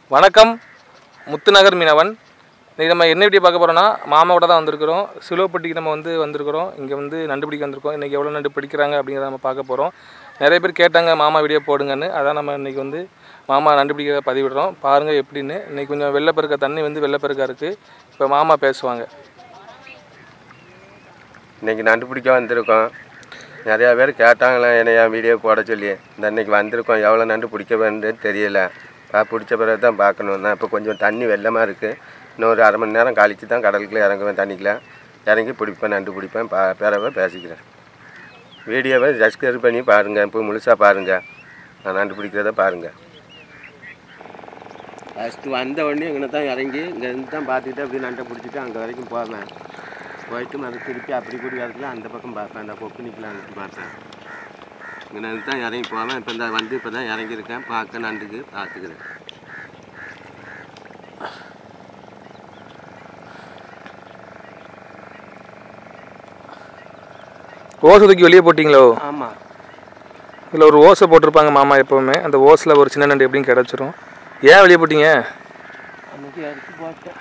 வணக்கம் முத்துநகர் மீனவன் இன்றைக்கி நம்ம என்ன வீடியோ பார்க்க போகிறோம்னா மாமாவோட தான் வந்திருக்கிறோம் சிலுவப்பட்டிக்கு நம்ம வந்து வந்திருக்கிறோம் இங்கே வந்து நண்டு பிடிக்க வந்திருக்கோம் இன்றைக்கி எவ்வளோ நண்டு பிடிக்கிறாங்க அப்படிங்கிறத நம்ம பார்க்க போகிறோம் நிறைய பேர் கேட்டாங்க மாமா வீடியோ போடுங்கன்னு அதான் நம்ம இன்றைக்கி வந்து மாமா நண்டு பிடிக்கிறத பதிவிடுறோம் பாருங்கள் எப்படின்னு இன்றைக்கி கொஞ்சம் வெள்ளப்பெருக்க தண்ணி வந்து வெள்ளப்பெருக்கா இருக்குது இப்போ மாமா பேசுவாங்க இன்னைக்கு நண்டு பிடிக்க வந்திருக்கோம் நிறையா பேர் கேட்டாங்களே என்னை என் வீடியோ போட சொல்லி இந்த இன்னைக்கு வந்திருக்கோம் எவ்வளோ நண்டு பிடிக்க வேண்டுன்னு தெரியல பா பிடிச்ச பிறகு தான் பார்க்கணும் நான் இப்போ கொஞ்சம் தண்ணி வெள்ளமாக இருக்குது இன்னும் ஒரு அரை மணி நேரம் கழித்து தான் கடலுக்குள்ளே இறங்குவேன் தண்ணிக்குள்ள இறங்கி பிடிப்பேன் நண்டு பிடிப்பேன் பா பிறவை பேசிக்கிறேன் வீடியோவை சப்ஸ்கிரைப் பண்ணி பாருங்கள் இப்போ முழுசாக பாருங்கள் நான் நண்டு பிடிக்கிறத பாருங்கள் ஃபஸ்ட்டு வந்த உடனே இங்கே தான் இறங்கி இங்கேருந்து தான் பார்த்துட்டு அப்படியே நண்டை பிடிச்சிட்டு அங்கே வரைக்கும் போவேன் போயிட்டு மறு திருப்பி அப்படி கூடி வரத்துல அந்த பக்கம் பார்ப்பேன் அந்த கொக்கு நிற்கலான்னு பார்ப்பேன் இங்கே தான் இறங்கி போவேன் இப்போ இந்த வந்து இப்போ தான் இறங்கியிருக்கேன் பார்க்க நண்டுக்கு பார்த்துக்கிறேன் ஓசை தூக்கி வெளியே போட்டிங்களோ ஆமாம் இதில் ஒரு ஓசை போட்டிருப்பாங்க மாமா எப்போவுமே அந்த ஓஸில் ஒரு சின்ன நண்டு எப்படியும் கிடச்சிரும் ஏன் வெளியே போட்டீங்க அன்னைக்கு அடிச்சு போட்டேன்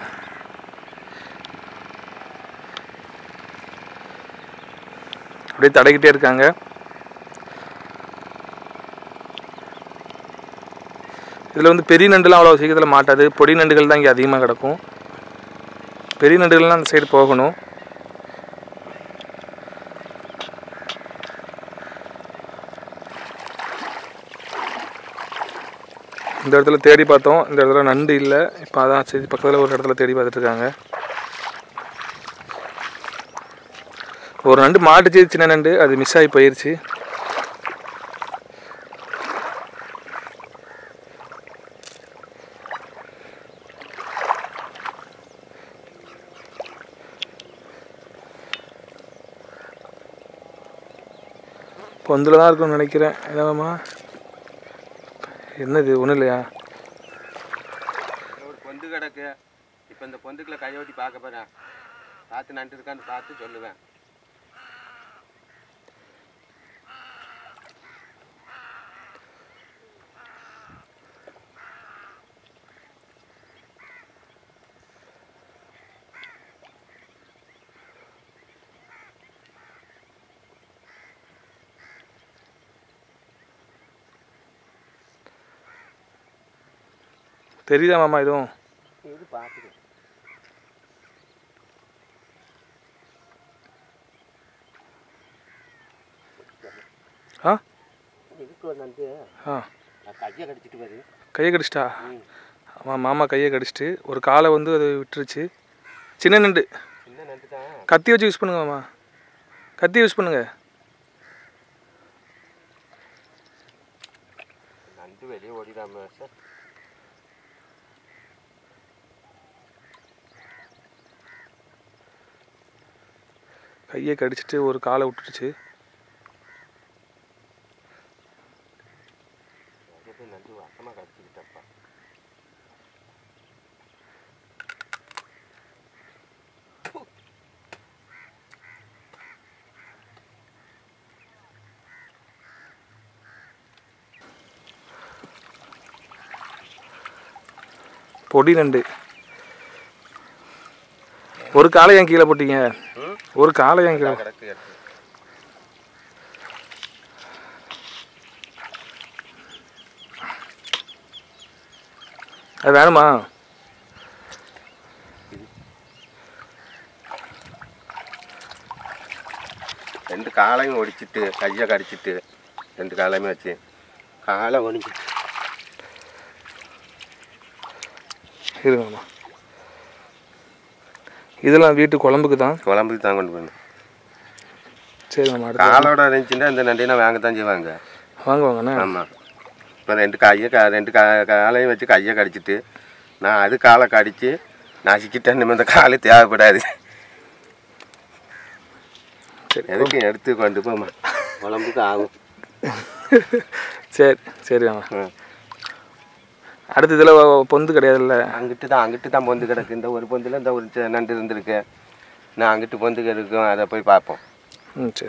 அப்படியே தடக்கிட்டே இருக்காங்க இதில் வந்து பெரிய நண்டுலாம் அவ்வளோ சீக்கிரத்தில் மாட்டாது பொடி நண்டுகள் தான் இங்கே அதிகமாக கிடக்கும் பெரிய நண்டுகள்லாம் அந்த சைடு போகணும் இந்த இடத்துல தேடி பார்த்தோம் இந்த இடத்துல நண்டு இல்லை இப்போ அதான் சரி பக்கத்தில் ஒரு இடத்துல தேடி பார்த்துட்டு இருக்காங்க ஒரு நண்டு மாட்டுச்சு சின்ன நண்டு அது மிஸ் ஆகி போயிருச்சு பொந்தில் தான் இருக்கும்னு நினைக்கிறேன் என்னவாம்மா என்னது ஒன்றும் இல்லையா ஒரு பொந்து கிடக்கு இப்போ இந்த பொந்துக்குள்ள கையோட்டி பார்க்க போகிறேன் பார்த்து நண்டு இருக்கான்னு பார்த்து சொல்லுவேன் தெரியுதா மாமா எதுவும் இது பார்த்துக்கிறேன் ஆ இதுக்கு ஒரு நண்டு ஆ நான் கையை கடிச்சிட்டு வரு கையை கடிச்சிட்டா ஆமாம் மாமா கையை கடிச்சிட்டு ஒரு காலை வந்து அது விட்டுருச்சு சின்ன நண்டு சின்ன நண்டு தான் கத்தி வச்சு யூஸ் பண்ணுங்க மாமா கத்தி யூஸ் பண்ணுங்க நண்டு வெளியே ஓடிடாம சார் கையை கடிச்சிட்டு ஒரு காலை விட்டுருச்சு நிறைய பேர் நண்டு வசமாக கடிச்சிக்கிட்டப்பா பொடி நண்டு ஒரு காலை ஏன் கீழே போட்டீங்க ம் ஒரு காலை ஏன் கீழே கிடக்கு எடுத்து அது வேணுமா ரெண்டு காலையும் ஒடிச்சிட்டு கையை கடிச்சிட்டு ரெண்டு காலையுமே வச்சு காலை ஒடிச்சிட்டு இருங்க மாமா இதெல்லாம் வீட்டு குழம்புக்கு தான் குழம்புக்கு தான் கொண்டு போகணும் சரி மாமா அடுத்து காலோட இருந்துச்சுன்னா இந்த நண்டையை வாங்க தான் செய்வாங்க வாங்க வாங்கண்ணே ஆமாம் இப்போ ரெண்டு கையை க ரெண்டு கா காலையும் வச்சு கையை கடிச்சிட்டு நான் அது காலை கடிச்சு நசுக்கிட்டேன் இனிமே இந்த காலை தேவைப்படாது சரி எதுக்கு எடுத்து கொண்டு போமா குழம்புக்கு ஆகும் சரி சரி மாமா ம். அடுத்த இதில் பொந்து கிடையாதுல்ல அங்கிட்டு தான் அங்கிட்டு தான் பொந்து கிடக்கு இந்த ஒரு பொந்தில் இந்த ஒரு சி- நண்டு இருந்திருக்கு நான் அங்கிட்டு பொந்து இருக்கும் அதை போய் பார்ப்போம் ம் சரி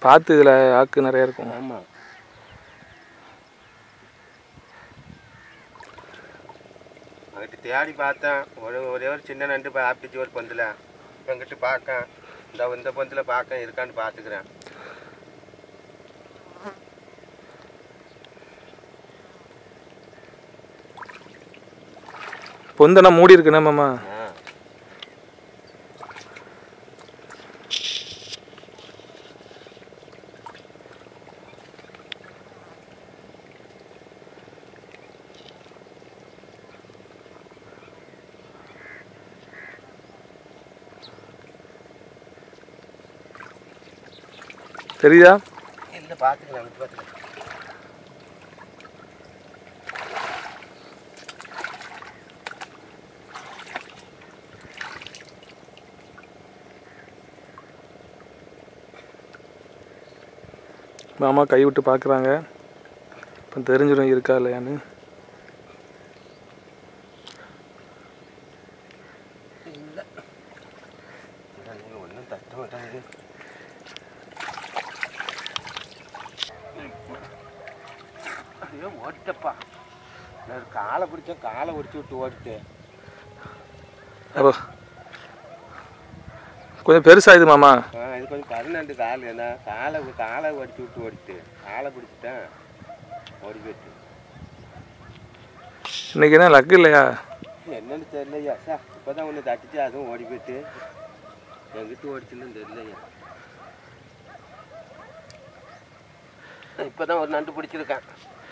பார்த்து இதில் ஆக்கு நிறையா இருக்கும் ஆமாம் அங்கிட்டு தேடி பார்த்தேன் ஒரு ஒரே ஒரு சின்ன நண்டு ஆப்பிச்சு ஒரு பந்தில் இங்கிட்டு பார்க்கேன் இந்த இந்த பந்தில் பார்க்க இருக்கான்னு பார்த்துக்கிறேன் பொந்தனா மூடி இருக்குண்ணே மாமா ஆ தெரியுதா இல்லை பார்த்துக்கலாம் அங்கிட்டு பார்த்துக்கலாம் மாமா கை விட்டு பார்க்குறாங்க இப்போ தெரிஞ்சிடும் இருக்கா இல்லையான்னு ஒன்றும் தட்ட மாட்டாங்க ஐயோ ஓடிட்டப்பா நான் ஒரு காலை பிடிச்சேன் காலை ஒடிச்சு விட்டு ஓடிட்டு அப்போ கொஞ்சம் பெருசா இது மாமா ஆ இது கொஞ்சம் பதினெண்டு கால் என்ன காலை காலை ஒடிச்சு விட்டு ஓடிட்டு காலை பிடிச்சிட்டேன் ஓடி போயிட்டு இன்னைக்கு என்ன லக்கு இல்லையா என்னன்னு தெரியலையா சார் இப்போ தான் ஒன்று தட்டிச்சு அதுவும் ஓடி போயிட்டு எங்கிட்ட ஓடிச்சுன்னு தெரியலையா இப்போ தான் ஒரு நண்டு பிடிச்சிருக்கேன்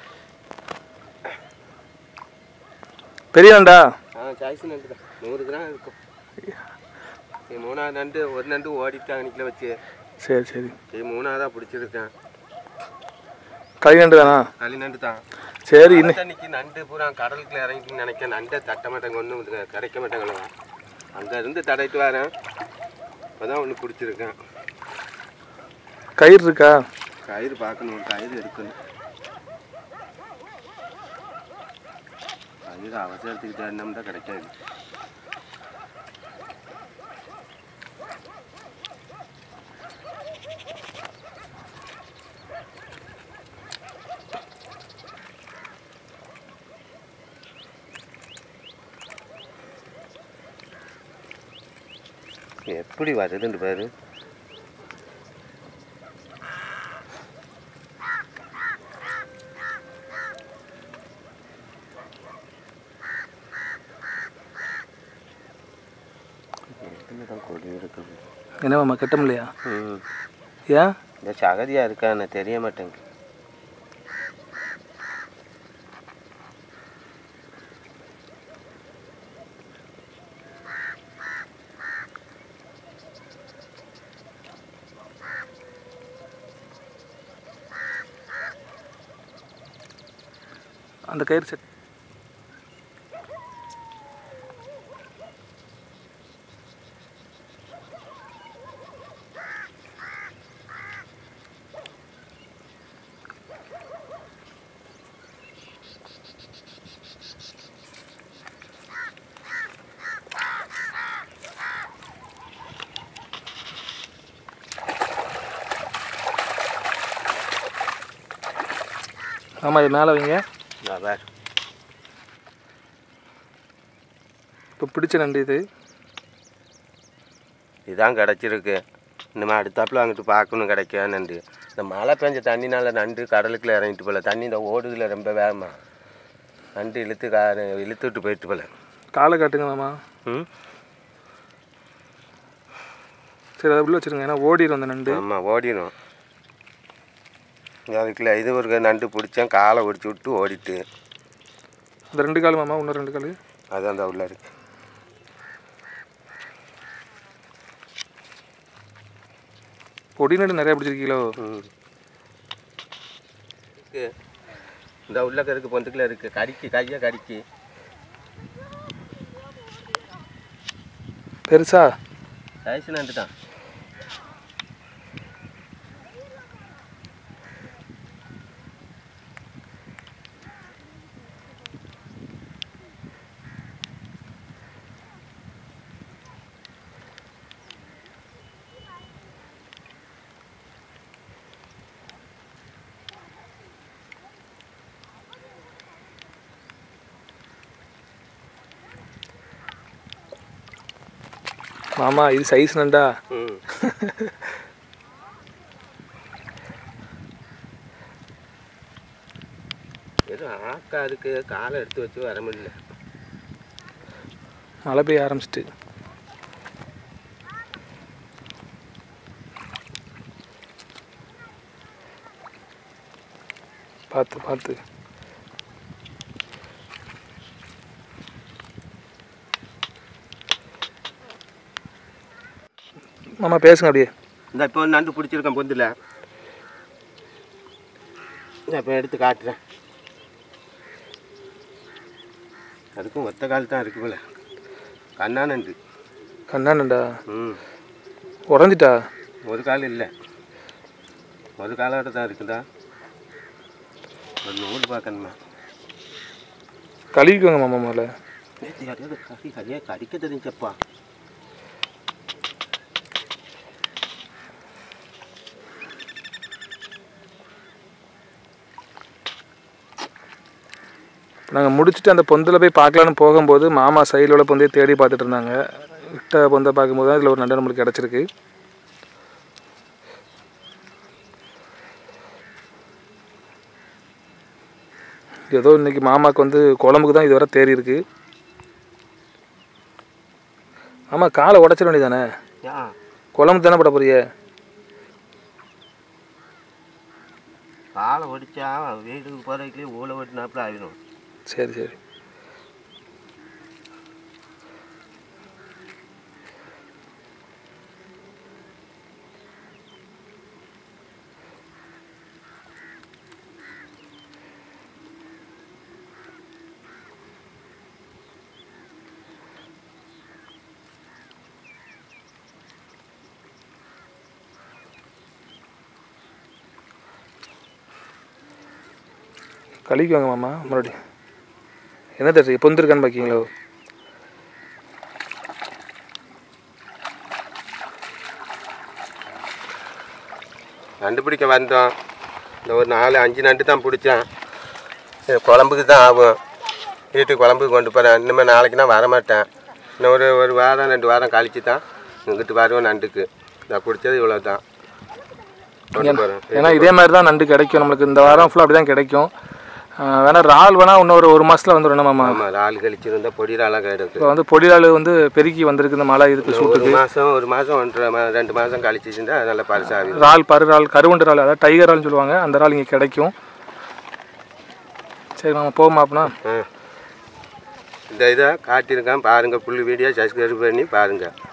பெரிய நண்டா ஆ சாய்ஸ் நண்டு தான் நூறு கிராம் இருக்கும் இது மூணாவது நண்டு ஒரு நண்டு ஓடிட்டு அன்னைக்கில் வச்சு சரி சரி இது மூணாவதாக பிடிச்சிருக்கேன் கை நண்டு தானா களி நண்டு தான் சரி இன்னும் அன்னைக்கு நண்டு பூரா கடலுக்குள்ள இறங்கின்னு நினைக்க நண்டை தட்ட மாட்டாங்க ஒன்றும் கிடைக்க மாட்டாங்களா அங்கே இருந்து தடைட்டு வரேன் இப்போ தான் ஒன்று பிடிச்சிருக்கேன் கயிறு இருக்கா கயிறு பார்க்கணும் ஒரு கயிறு எடுக்கணும் கயிறு அவசரத்துக்கு தேடினோம்னா கிடைக்காது எப்படி வருதுன்னு பாரு இதுல தான் கொடி இருக்குது என்ன மாமா கட்ட முடியலையா ம் ஏன் இந்த சகதியாக இருக்கா எனக்கு தெரிய மாட்டேங்குது அந்த கயிறு செட் ஆமாம் இது மேலே வைங்க நான் வேறு இப்போ பிடிச்ச நண்டு இது இதான் கிடச்சிருக்கு இனிமேல் அடுத்தாப்புல அங்கிட்டு பார்க்கணும் கிடைக்கா நண்டு இந்த மழை பெஞ்ச தண்ணினால நண்டு கடலுக்குள்ள இறங்கிட்டு போல தண்ணி இந்த ஓடுதுல ரொம்ப வேகமா நண்டு இழுத்து கா இழுத்துட்டு போயிட்டு போல காலை காட்டுங்க மாமா ம் சரி அதை உள்ள வச்சுருங்க ஏன்னா ஓடிடும் அந்த நண்டு ஆமாம் ஓடிடும் அதுக்குள்ள இது ஒரு நண்டு பிடிச்சேன் காலை ஒடிச்சு விட்டு ஓடிட்டு அந்த ரெண்டு கால் மாமா இன்னும் ரெண்டு கால் அது அந்த உள்ள இருக்கு பொடி நண்டு நிறையா பிடிச்சிருக்கீங்களோ ம் இருக்கு. இந்த உள்ள கருக்கு பொந்துக்குள்ள இருக்கு கடிக்கு கையை கடிக்கு பெருசா சைஸ் நண்டு தான் மாமா இது சைஸ் நண்டா ம் ஏதோ ஆக்கா அதுக்கு காலை எடுத்து வச்சு வர முடியல மழை பெய்ய ஆரம்பிச்சிட்டு பார்த்து பார்த்து மாமா பேசுங்க அப்படியே இந்த இப்போ நண்டு பிடிச்சிருக்கேன் பொந்தில் இப்போ எடுத்து காட்டுறேன் அதுக்கும் ஒத்த கால் தான் இருக்குல்ல கண்ணா நண்டு கண்ணா நண்டா ம் உடஞ்சிட்டா ஒரு கால் இல்லை ஒரு காலோட தான் இருக்குதா ஒரு நூல் பார்க்கணுமா கழுவிக்கோங்க மாமா முதல்ல நேற்று யாரையாவது கறி கறியாக கடிக்க தெரிஞ்சப்பா நாங்கள் முடிச்சுட்டு அந்த பொந்தில் போய் பார்க்கலான்னு போகும்போது மாமா சைடில் உள்ள பொந்தையை தேடி பார்த்துட்டு இருந்தாங்க விட்ட பொந்தை பார்க்கும்போது தான் இதில் ஒரு நண்டு நம்மளுக்கு கிடச்சிருக்கு ஏதோ இன்னைக்கு மாமாக்கு வந்து குழம்புக்கு தான் இதுவரை தேறி இருக்கு ஆமாம் காலை உடச்சிட வேண்டியதானே ஏன் குழம்பு தானே போட போறிய காலை ஒடிச்சா வீட்டுக்கு போகிறதுக்குள்ளே ஊழ ஓட்டினாப்புல ஆகிடும் சரி சரி கழிக்குவாங்க மாமா மறுபடியும் என்ன தெரியுது பொந்திருக்கான்னு பார்க்கீங்களோ நண்டு பிடிக்க வந்தோம் இந்த ஒரு நாலு அஞ்சு நண்டு தான் பிடிச்சேன் இது குழம்புக்கு தான் ஆகும் வீட்டுக்கு குழம்புக்கு கொண்டு போகிறேன் இனிமேல் நாளைக்கு நான் வரமாட்டேன் இன்னும் ஒரு ஒரு வாரம் ரெண்டு வாரம் கழிச்சு தான் இங்கிட்டு வருவேன் நண்டுக்கு நான் பிடிச்சது இவ்வளோ தான் கொண்டு போகிறேன் ஏன்னா இதே மாதிரி தான் நண்டு கிடைக்கும் நம்மளுக்கு இந்த வாரம் ஃபுல்லாக அப்படி தான் கிடைக்கும் ஆஹ் வேணா இறால் வேணா இன்னொரு ஒரு மாசத்துல வந்துடும் மாமா ஆமாம் ஆள் கழிச்சிருந்தா பொடி இறாலாம் கிடக்கு இப்போ வந்து பொடியாள் வந்து பெருக்கி வந்திருக்கு இந்த மழை இதுக்கு ஒரு சூட்டுக்கு மாதம் ஒரு மாதம் ஒன்றரை மா ரெண்டு மாதம் கழிச்சிச்சுன்னா நல்ல பரிசாக இறால் பரு இறால் கருவண்டு இறால் அதாவது டைகர் இறால்னு சொல்லுவாங்க அந்த இறால் இங்கே கிடைக்கும் சரி மாமா போமா அப்படின்னா ஆ இந்த இதை காட்டியிருக்கேன் பாருங்கள் ஃபுல் வீடியோ சப்ஸ்கிரைப் பண்ணி பாருங்கள்